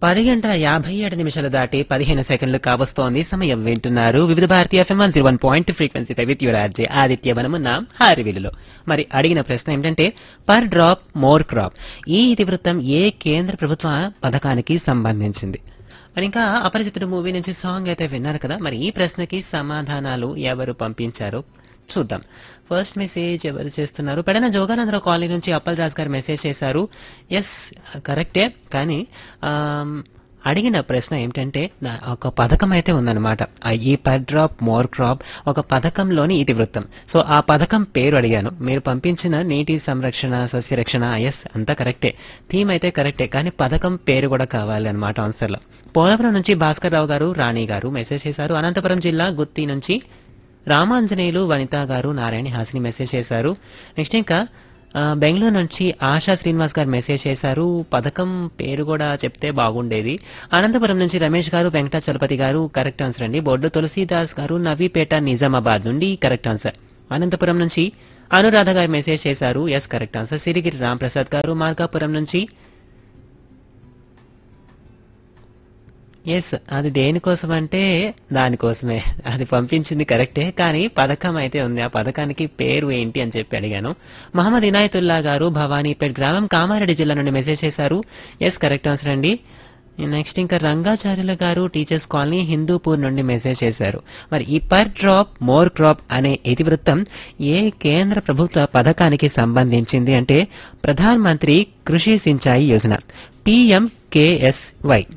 పది గంటల యాభై ఏడు నిమిషాలు దాటి పదిహేను సెకండ్లు కావస్తోంది సమయం వింటున్నారు Vividh Bharatiya FM one zero one point ఫ్రీక్వెన్సీపై విత్ యువర్ ఆర్జే ఆదిత్య వనమున్న హారివిలులో మరి అడిగిన ప్రశ్న ఏమిటంటే పర్ డ్రాప్ మోర్ క్రాప్ ఈ ఇతివృత్తం ఏ కేంద్ర ప్రభుత్వ పథకానికి సంబంధించింది మరి ఇంకా అపరిచితుడు మూవీ నుంచి సాంగ్ అయితే విన్నారు కదా మరి ఈ ప్రశ్నకి సమాధానాలు ఎవరు పంపించారో చూద్దాం ఫస్ట్ మెసేజ్ ఎవరు చేస్తున్నారు పెడన జోగానందరావు కాలనీ నుంచి అప్పల్ రాజ్ గారు మెసేజ్ చేశారు ఎస్ కరెక్టే కానీ ఆమ్, అడిగిన ప్రశ్న ఏమిటంటే నా- ఒక పథకం అయితే ఉందన్నమాట ఆ ఈ పర్ డ్రాప్ మోర్ క్రాప్ ఒక పథకంలోని ఇతివృత్తం సో ఆ పథకం పేరు అడిగాను మీరు పంపించిన నీటి సంరక్షణ సస్యరక్షణ ఎస్ అంతా కరెక్టే థీమ్ అయితే కరెక్టే కానీ పథకం పేరు కూడా కావాలి అనమాట ఆన్సర్లో పోలవరం నుంచి భాస్కర్ రావు గారు రాణి గారు మెసేజ్ చేశారు అనంతపురం జిల్లా గుత్తి నుంచి రామాంజనేయులు వనిత గారు నారాయణ హాసిని మెసేజ్ చేశారు నెక్స్ట్ ఇంకా ఆ, బెంగళూరు నుంచి ఆశా శ్రీనివాస్ గారు మెసేజ్ చేశారు పథకం పేరు కూడా చెప్తే బాగుండేది అనంతపురం నుంచి రమేష్ గారు వెంకటాచలపతి గారు కరెక్ట్ ఆన్సర్ అండి బొడ్డు తులసీదాస్ గారు నవీపేట నిజామాబాద్ నుండి కరెక్ట్ ఆన్సర్ అనంతపురం నుంచి అనురాధ గారు మెసేజ్ చేశారు yes correct answer Sirigiri Ramprasad గారు మార్కాపురం నుంచి ఎస్ అది దేనికోసం అంటే దానికోసమే అది పంపించింది కరెక్టే కానీ పథకం అయితే ఉంది ఆ పథకానికి పేరు ఏంటి అని చెప్పి అడిగాను మహమ్మద్ ఇనాయతుల్లా గారు భవానీపేట్ గ్రామం కామారెడ్డి జిల్లా నుండి మెసేజ్ చేశారు ఎస్ కరెక్ట్ ఆన్సర్ అండి నెక్స్ట్ ఇంకా రంగాచార్యుల గారు టీచర్స్ కాలనీ హిందూపూర్ నుండి మెసేజ్ చేశారు మరి ఈ పర్ డ్రాప్ మోర్ క్రాప్ అనే ఇతివృత్తం ఏ కేంద్ర ప్రభుత్వ పథకానికి సంబంధించింది అంటే ప్రధాన్ మంత్రి కృషి సించాయి యోజన పిఎంకేఎస్వై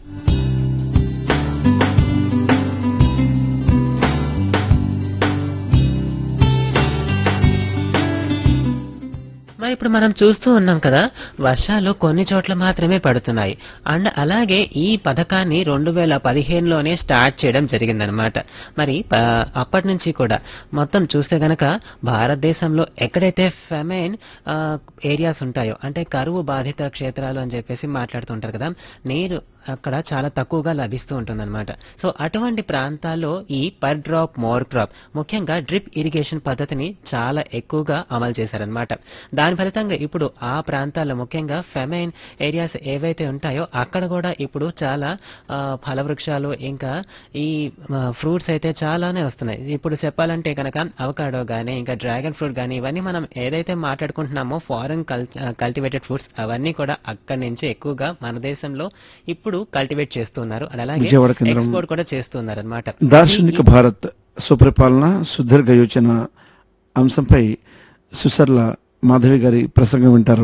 మరి ఇప్పుడు మనం చూస్తూ ఉన్నాం కదా వర్షాలు కొన్ని చోట్ల మాత్రమే పడుతున్నాయి అండ్ అలాగే ఈ పథకాన్ని రెండు వేల పదిహేనులోనే స్టార్ట్ చేయడం జరిగిందనమాట మరి ప- అప్పటి నుంచి కూడా మొత్తం చూస్తే గనక భారతదేశంలో ఎక్కడైతే ఫెమైన్ ఏరియాస్ ఉంటాయో అంటే కరువు బాధిత క్షేత్రాలు అని చెప్పేసి మాట్లాడుతుంటారు కదా నీరు అక్కడ చాలా తక్కువగా లభిస్తూ ఉంటుందన్నమాట సో అటువంటి ప్రాంతాల్లో ఈ పర్ డ్రాప్ మోర్ క్రాప్ ముఖ్యంగా డ్రిప్ ఇరిగేషన్ పద్ధతిని చాలా ఎక్కువగా అమలు చేశారనమాట దాని ఫలితంగా ఇప్పుడు ఆ ప్రాంతాల్లో ముఖ్యంగా ఫెమైన్ ఏరియాస్ ఏవైతే ఉంటాయో అక్కడ కూడా ఇప్పుడు చాలా ఆ, ఫలవృక్షాలు ఇంకా ఈ ఫ్రూట్స్ అయితే చాలానే వస్తున్నాయి ఇప్పుడు చెప్పాలంటే కనుక అవకాడో గానీ ఇంకా డ్రాగన్ ఫ్రూట్ గానీ ఇవన్నీ మనం ఏదైతే మాట్లాడుకుంటున్నామో ఫారెన్ కల్టివేటెడ్ ఫ్రూట్స్ అవన్నీ కూడా అక్కడి నుంచి ఎక్కువగా మన దేశంలో ఇప్పుడు కల్టివేట్ చేస్తున్నారు అండ్ అలాగే విజయవాడ కేంద్రం. ఎక్స్పోర్ట్ కూడా చేస్తున్నారు అనమాట దార్శనిక భారత్ సుపరిపాలన సుదీర్ఘ యోచన అంశంపై సుసర్ల మాధవి గారి ప్రసంగం వింటారు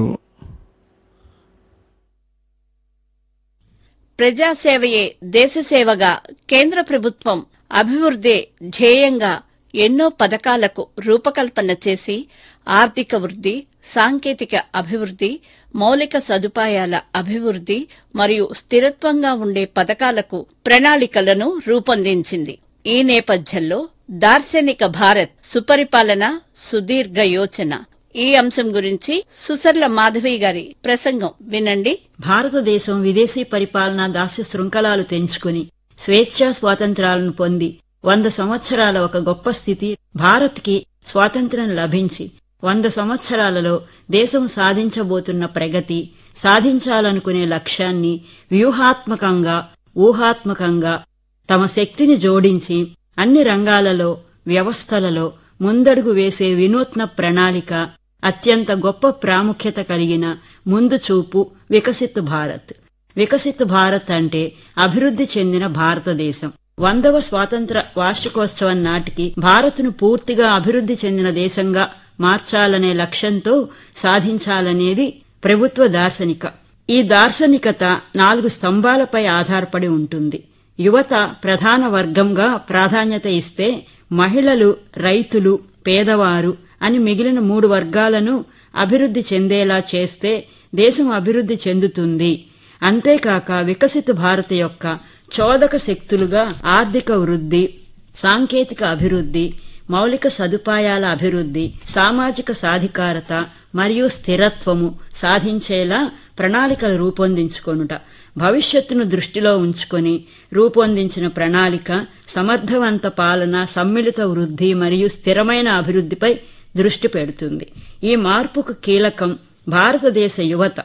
ప్రజాసేవయే దేశసేవగా కేంద్ర ప్రభుత్వం అభివృద్ధి ధ్యేయంగా ఎన్నో పథకాలకు రూపకల్పన చేసి ఆర్థిక వృద్ధి సాంకేతిక అభివృద్ధి మౌలిక సదుపాయాల అభివృద్ధి మరియు స్థిరత్వంగా ఉండే పథకాలకు ప్రణాళికలను రూపొందించింది ఈ నేపథ్యంలో దార్శనిక భారత్ సుపరిపాలన సుదీర్ఘ యోచన ఈ అంశం గురించి సుసర్ల మాధవి గారి ప్రసంగం వినండి భారతదేశం విదేశీ పరిపాలనా దాస్య శృంఖలాలు తెంచుకుని స్వేచ్ఛా స్వాతంత్రాలను పొంది వంద సంవత్సరాల ఒక గొప్ప స్థితి భారత్కి స్వాతంత్ర్యం లభించి వంద సంవత్సరాలలో దేశం సాధించబోతున్న ప్రగతి సాధించాలనుకునే లక్ష్యాన్ని వ్యూహాత్మకంగా ఊహాత్మకంగా తమ శక్తిని జోడించి అన్ని రంగాలలో వ్యవస్థలలో ముందడుగు వేసే వినూత్న ప్రణాళిక అత్యంత గొప్ప ప్రాముఖ్యత కలిగిన ముందు చూపు వికసిత్ భారత్ వికసిత్ భారత్ అంటే అభివృద్ధి చెందిన భారతదేశం వందవ స్వాతంత్ర వార్షికోత్సవం నాటికి భారత్ను పూర్తిగా అభివృద్ధి చెందిన దేశంగా మార్చాలనే లక్ష్యంతో సాధించాలనేది ప్రభుత్వ దార్శనిక ఈ దార్శనికత నాలుగు స్తంభాలపై ఆధారపడి ఉంటుంది యువత ప్రధాన వర్గంగా ప్రాధాన్యత ఇస్తే మహిళలు రైతులు పేదవారు అని మిగిలిన మూడు వర్గాలను అభివృద్ధి చెందేలా చేస్తే దేశం అభివృద్ధి చెందుతుంది అంతేకాక వికసిత భారత్ యొక్క చోదక శక్తులుగా ఆర్థిక వృద్ధి సాంకేతిక అభివృద్ధి మౌలిక సదుపాయాల అభివృద్ధి సామాజిక సాధికారత మరియు స్థిరత్వము సాధించేలా ప్రణాళికలు రూపొందించుకొనుట భవిష్యత్తును దృష్టిలో ఉంచుకొని రూపొందించిన ప్రణాళిక సమర్థవంత పాలన సమ్మిళిత వృద్ధి మరియు స్థిరమైన అభివృద్ధిపై దృష్టి పెడుతుంది ఈ మార్పుకు కీలకం భారతదేశ యువత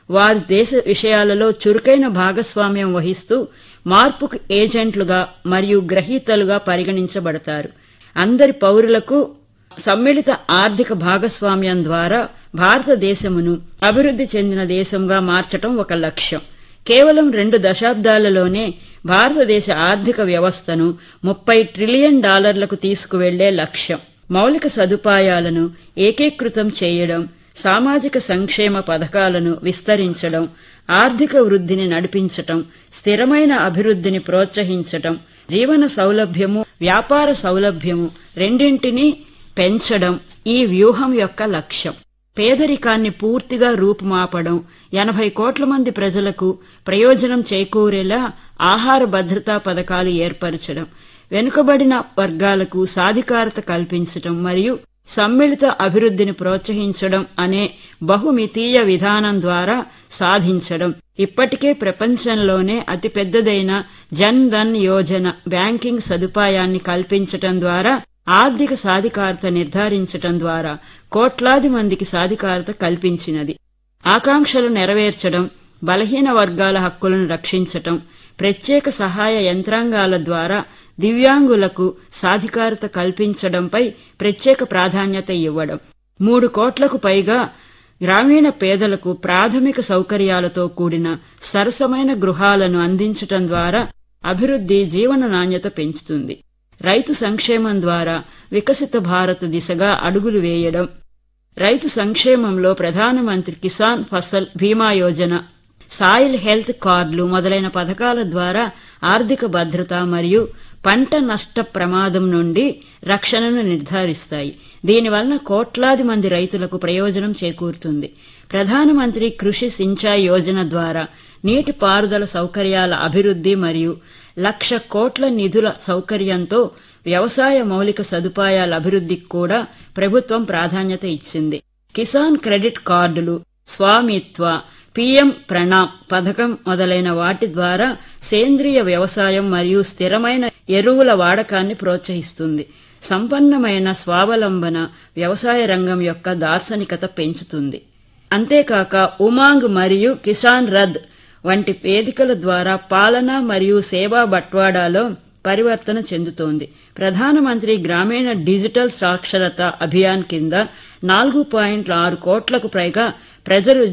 వారి దేశ విషయాలలో చురుకైన భాగస్వామ్యం వహిస్తూ మార్పుకు ఏజెంట్లుగా మరియు గ్రహీతలుగా పరిగణించబడతారు అందరి పౌరులకు సమ్మిళిత ఆర్థిక భాగస్వామ్యం ద్వారా భారతదేశమును అభివృద్ధి చెందిన దేశంగా మార్చటం ఒక లక్ష్యం కేవలం రెండు దశాబ్దాలలోనే భారతదేశ ఆర్థిక వ్యవస్థను ముప్పై ట్రిలియన్ డాలర్లకు తీసుకువెళ్లే లక్ష్యం మౌలిక సదుపాయాలను ఏకీకృతం చేయడం సామాజిక సంక్షేమ పథకాలను విస్తరించడం ఆర్థిక వృద్ధిని నడిపించటం స్థిరమైన అభివృద్ధిని ప్రోత్సహించటం జీవన సౌలభ్యము వ్యాపార సౌలభ్యము రెండింటినీ పెంచడం ఈ వ్యూహం యొక్క లక్ష్యం పేదరికాన్ని పూర్తిగా రూపుమాపడం ఎనభై కోట్ల మంది ప్రజలకు ప్రయోజనం చేకూరేలా ఆహార భద్రతా పథకాలు ఏర్పరచడం వెనుకబడిన వర్గాలకు సాధికారత కల్పించడం మరియు సమ్మిళిత అభివృద్ధిని ప్రోత్సహించడం అనే బహుమితీయ విధానం ద్వారా సాధించడం ఇప్పటికే ప్రపంచంలోనే అతిపెద్దదైన జన్ ధన్ యోజన బ్యాంకింగ్ సదుపాయాన్ని కల్పించటం ద్వారా ఆర్థిక సాధికారత నిర్ధారించటం ద్వారా కోట్లాది మందికి సాధికారత కల్పించినది ఆకాంక్షలు నెరవేర్చడం బలహీన వర్గాల హక్కులను రక్షించటం ప్రత్యేక సహాయ యంత్రాంగాల ద్వారా దివ్యాంగులకు సాధికారత కల్పించడంపై ప్రత్యేక ప్రాధాన్యత ఇవ్వడం మూడు కోట్లకు పైగా గ్రామీణ పేదలకు ప్రాథమిక సౌకర్యాలతో కూడిన సరసమైన గృహాలను అందించటం ద్వారా అభివృద్ధి జీవన నాణ్యత పెంచుతుంది రైతు సంక్షేమం ద్వారా వికసిత భారత్ దిశగా అడుగులు వేయడం రైతు సంక్షేమంలో ప్రధానమంత్రి కిసాన్ ఫసల్ బీమా యోజన సాయిల్ హెల్త్ కార్డులు మొదలైన పథకాల ద్వారా ఆర్థిక భద్రత మరియు పంట నష్ట ప్రమాదం నుండి రక్షణను నిర్ధారిస్తాయి దీనివలన కోట్లాది మంది రైతులకు ప్రయోజనం చేకూరుతుంది ప్రధానమంత్రి కృషి సించాయి యోజన ద్వారా నీటి పారుదల సౌకర్యాల అభివృద్ధి మరియు లక్ష కోట్ల నిధుల సౌకర్యంతో వ్యవసాయ మౌలిక సదుపాయాల అభివృద్ధికి కూడా ప్రభుత్వం ప్రాధాన్యత ఇచ్చింది కిసాన్ క్రెడిట్ కార్డులు స్వామిత్వ పీఎం ప్రణామ్ పథకం మొదలైన వాటి ద్వారా సేంద్రియ వ్యవసాయం మరియు స్థిరమైన ఎరువుల వాడకాన్ని ప్రోత్సహిస్తుంది సంపన్నమైన స్వావలంబన వ్యవసాయ రంగం యొక్క దార్శనికత పెంచుతుంది అంతేకాక ఉమాంగ్ మరియు కిసాన్ రథ్ వంటి వేదికల ద్వారా పాలన మరియు సేవా బట్వాడాలో పరివర్తన చెందుతోంది ప్రధానమంత్రి గ్రామీణ డిజిటల్ సాక్షరత అభియాన్ కింద నాలుగు పాయింట్ ఆరు కోట్లకు పైగా ప్రజలు